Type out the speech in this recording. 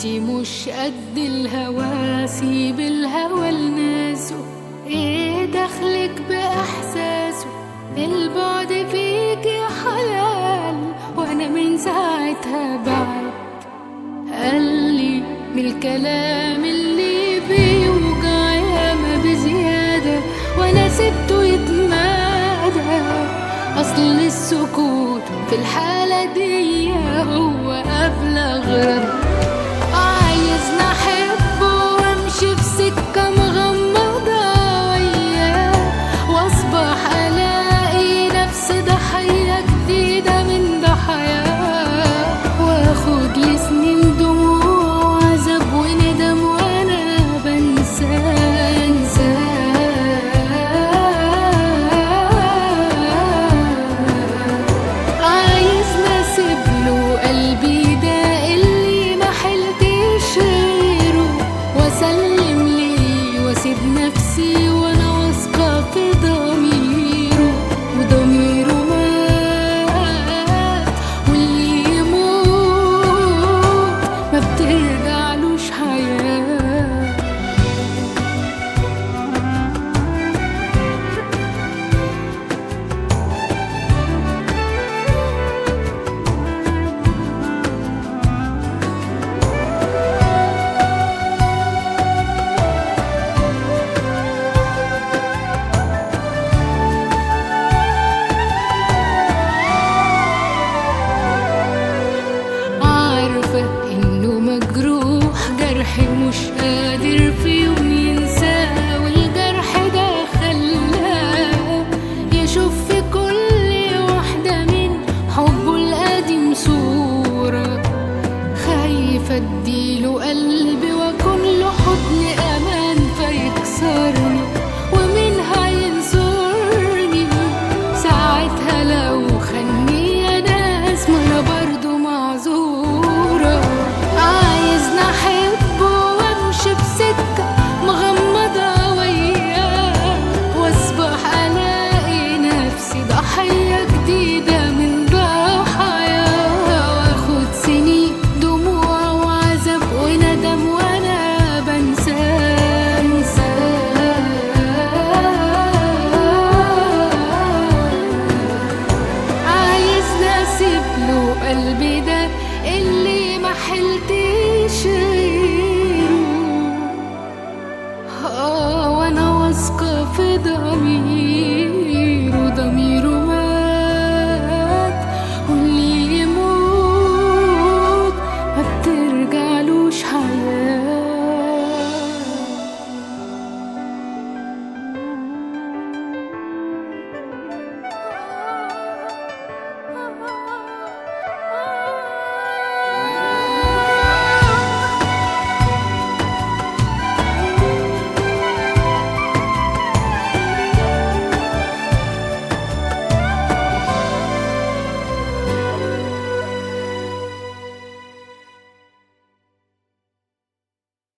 انتي مش قد الهوى سيب الهوى لناسه ايه دخلك باحساسه البعد فيك يا حلال وانا من ساعتها بعد قال لي من الكلام اللي بيوجع ياما بزيادة وانا سبته يتمادى اصل السكوت في الحالة دي هو ابلغ رد عايزني احبه وامشي في سكة مغمضة وياه واصبح الاقي نفسي ضحية جديدة من ضحاياه واخد لي سنين دموع وعذاب وندم وانا بنسى انساه عايز نسيب له قلبي ده اللي ما حلتش غيره واسلم ليه واسيب نفسي وانا واثقه في ضميره وضميره مات واللي يموت ما بترجعلوش حياه عارفة إنه مجروح جرحي مش قادر في يوم ينساه والجرح ده خلاه يشوف في كل واحدة من حبه القديم صورة خايفة اديله قلبي واكون له حضن امان فيكسرني